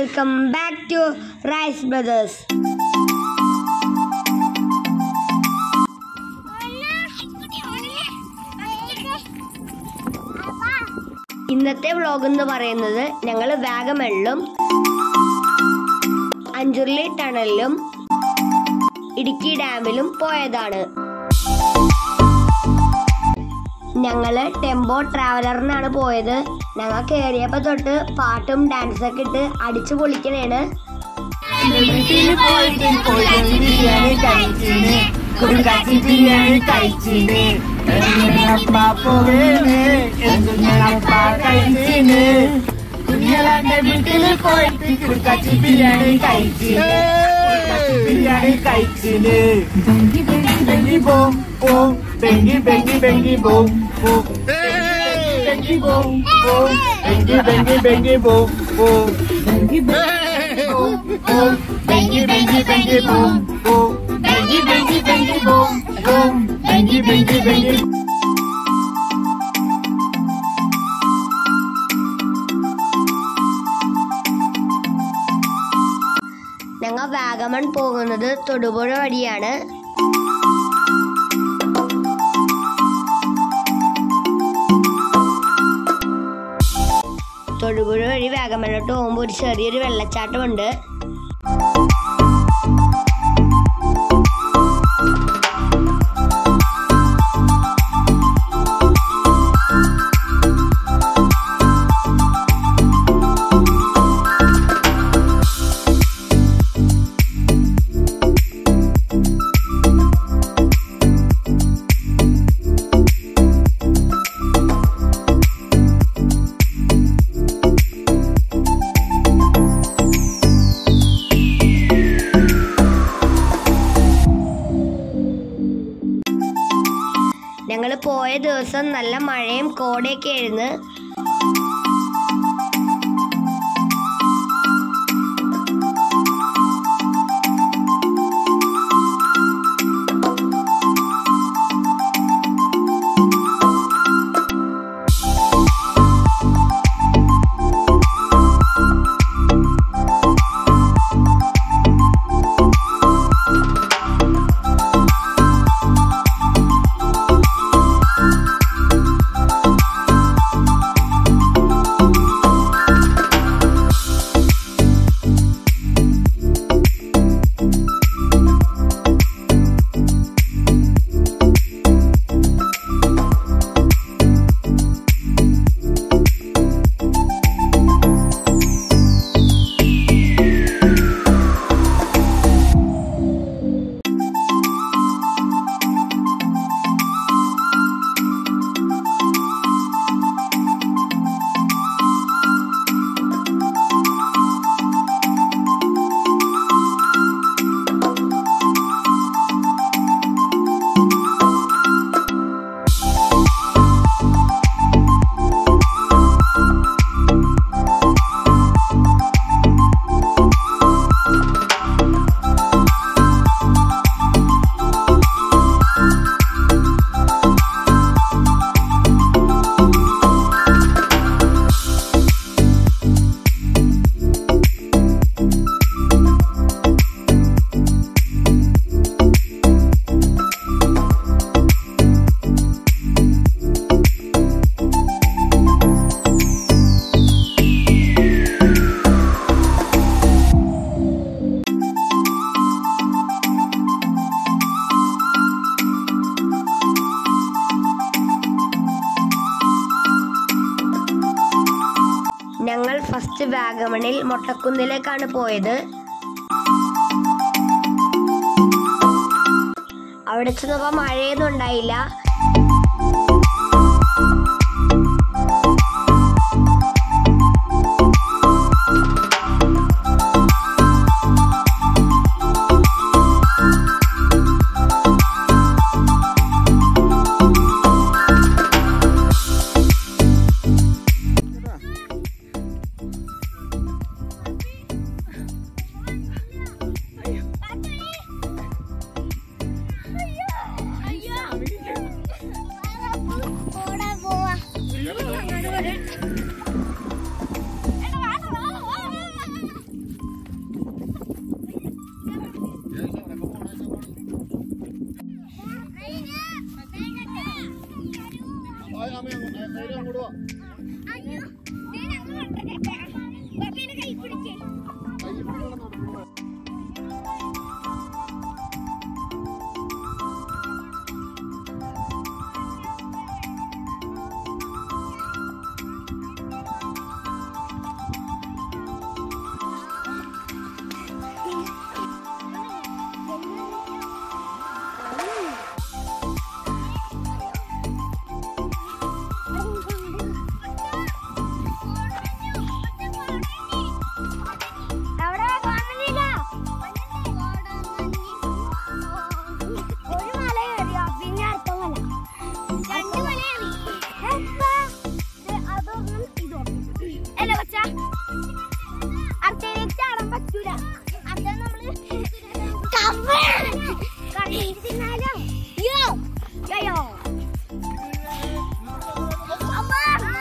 Welcome back to Rice Brothers ഇന്നത്തെ vlog എന്ന് പറയുന്നത് ഞങ്ങൾ വാഗമണിലും അഞ്ചുർലി ടണലിലും ഇടുക്കി ഡാമിലും പോയതാണ് ഞങ്ങള് ടെമ്പോ ട്രാവലറിനാണ് പോയത് ഞങ്ങൾ കയറിയപ്പോ തൊട്ട് പാട്ടും ഡാൻസൊക്കെ ഇട്ട് അടിച്ചു പൊളിക്കണേണ് വീട്ടിൽ പോയിട്ട് കോഴി ബിരിയാണി കഴിച്ചിന് കുടുംബാച്ചി ബിരിയാണി കഴിച്ചിന് എന്തിനപ്പ പോവേന് എന്തിനപ്പ കഴിച്ചിന് കുഞ്ഞിളന്റെ വീട്ടിൽ പോയിട്ട് കുടുക്കാച്ചി ബിരിയാണി കഴിച്ചിന് കുടുക്കാച്ചി ബിരിയാണി കഴിച്ചിന് ബെങ്കി ബെങ്കി ബെങ്കി ബോം ബോം ബെങ്കി ബെങ്കി ബെങ്കി ബോം ബോം ബെങ്കി ബോം ബോം ബെങ്കി ബെങ്കി ബെങ്കി ബോം ബോം ബെങ്കി ബെങ്കി boom, boom, bengi, bengi, bengi, boom, boom, bengi, bengi, bengi, boom, boom, bengi, bengi, bengi. ഞങ്ങൾ വാഗമൺ പോകുന്നത് തൊടുപുഴ വഴിയാണ് തൊടുപുഴ വഴി വാഗമണിലോട്ട് പോകുമ്പോൾ ഒരു ചെറിയൊരു വെള്ളച്ചാട്ടമുണ്ട് ഞങ്ങൾ പോയ ദിവസം നല്ല മഴയും കോടയൊക്കെ ആയിരുന്നു ഞങ്ങൾ ഫസ്റ്റ് വാഗമണിൽ മൊട്ടക്കുന്നിലേക്കാണ് പോയത് അവിടെ ചെന്നപ്പോ മഴയൊന്നും ഉണ്ടായില്ല അയ്യോ അയ്യോ ദേ ഞങ്ങൾ കണ്ടേ ബാബിയുടെ കൈ പിടിക്കേ അവിടെ കാണുന്നില്ല ഒരു മല കയറിയോ പിന്നെ അടുത്ത മല രണ്ട് മല കയറി അതൊന്നും ഇതോ അല്ല കൊച്ച അടുത്തേക്ക് ചാടാൻ പറ്റൂല അടുത്ത നമ്മള് കണ്ണീര് തിന്നാലോ യോ യോ അമ്മ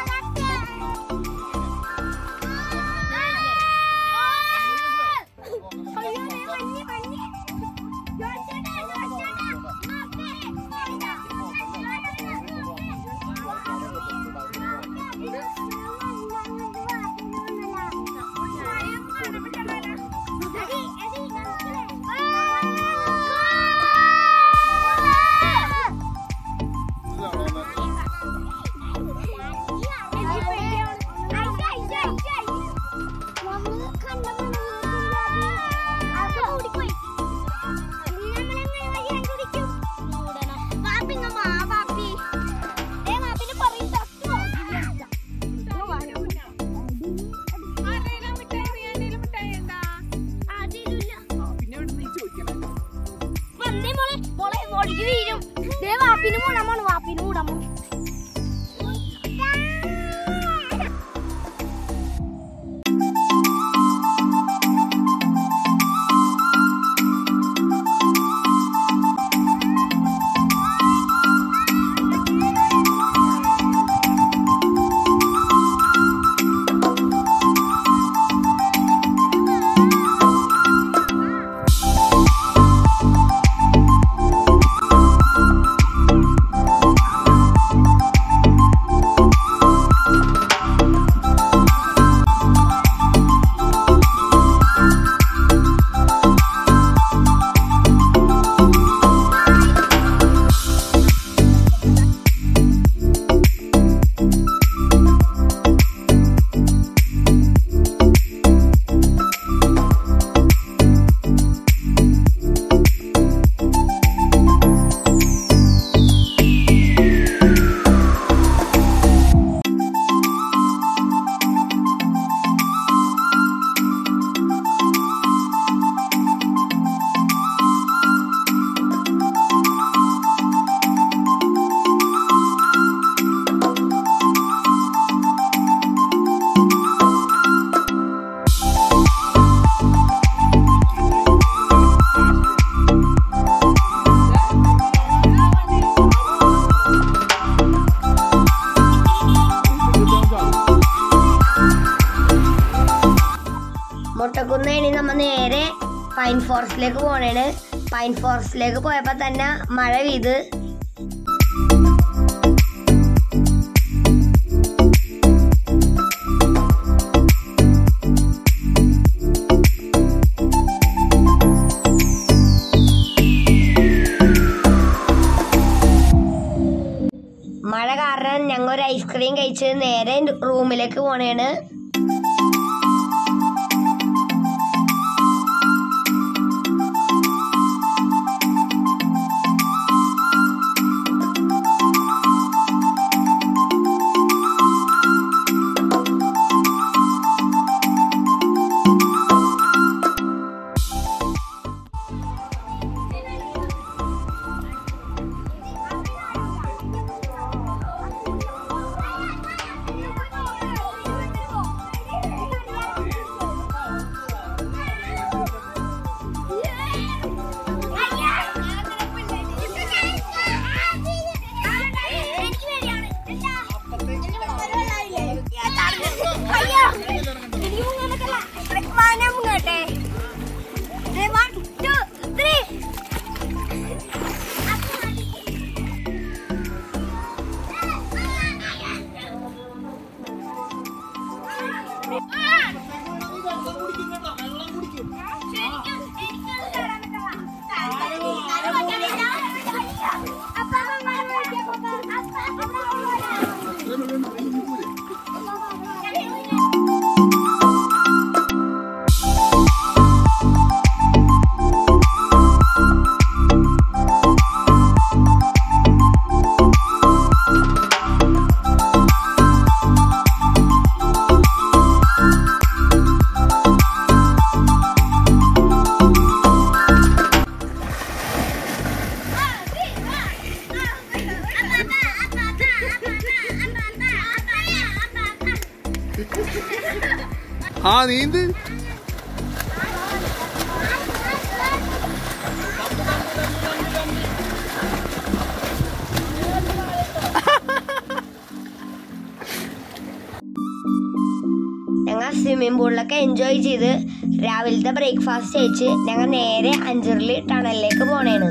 വാപ്പിന് മൂടാമാണ് വാപ്പിന് മൂടാമോ മുട്ടക്കുന്ന് ഇനി നമ്മ നേരെ പൈൻ ഫോറസ്റ്റിലേക്ക് പോണേണ് പൈൻ ഫോറസ്റ്റിലേക്ക് പോയപ്പോ തന്നെ മഴ പെയ്ത് മഴ കാരണം ഞങ്ങൾ ഒരു ഐസ്ക്രീം കഴിച്ച് നേരെ റൂമിലേക്ക് പോണേണ് ആ ആ നീന്ത് ഞങ്ങൾ സ്വിമ്മിംഗ് പൂളിലൊക്കെ എൻജോയ് ചെയ്ത് രാവിലത്തെ ബ്രേക്ക്ഫാസ്റ്റ് കഴിച്ച് ഞങ്ങൾ നേരെ അഞ്ചുരുളി ടണലിലേക്ക് പോണേണ്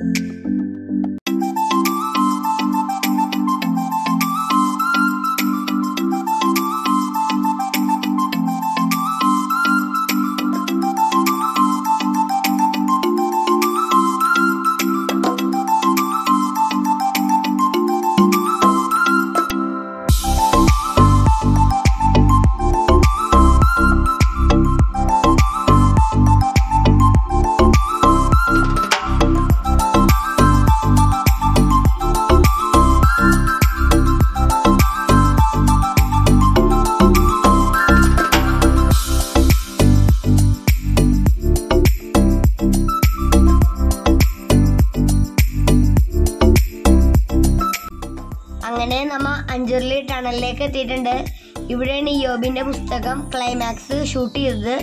അങ്ങനെ നമ്മ അഞ്ചുരുളി ടണലിലേക്ക് എത്തിയിട്ടുണ്ട് ഇവിടെയാണ് ഇയോബിന്റെ പുസ്തകം ക്ലൈമാക്സ് ഷൂട്ട് ചെയ്തത്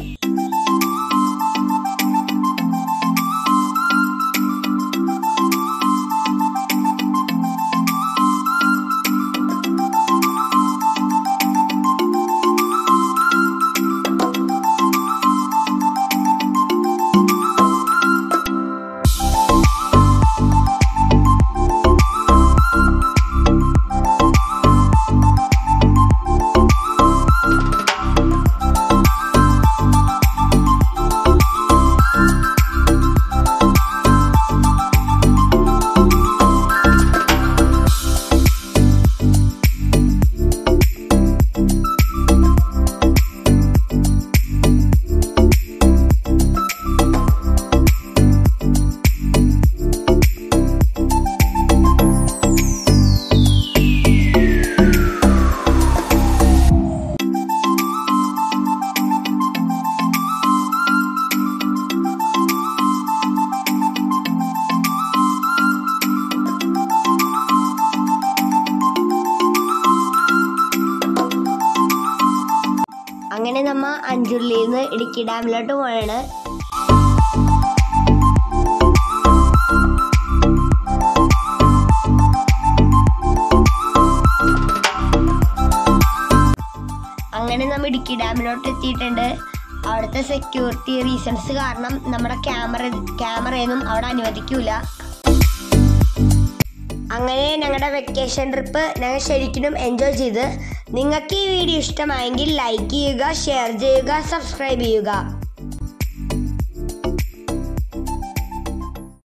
അങ്ങനെ നമ്മ അഞ്ചുരുളിയിൽ നിന്ന് ഇടുക്കി ഡാമിലോട്ട് പോവാണ് അങ്ങനെ നമ്മ ഇടുക്കി ഡാമിലോട്ട് എത്തിയിട്ടുണ്ട് അവിടുത്തെ സെക്യൂരിറ്റി റീസൺസ് കാരണം നമ്മുടെ ക്യാമറ ക്യാമറയൊന്നും അവിടെ അനുവദിക്കൂല അങ്ങനെ ഞങ്ങളുടെ വെക്കേഷൻ ട്രിപ്പ് ഞങ്ങൾ ശരിക്കും എൻജോയ് ചെയ്ത് നിങ്ങൾക്ക് ഈ വീഡിയോ ഇഷ്ടമായെങ്കിൽ ലൈക്ക് ചെയ്യുക ഷെയർ ചെയ്യുക സബ്സ്ക്രൈബ് ചെയ്യുക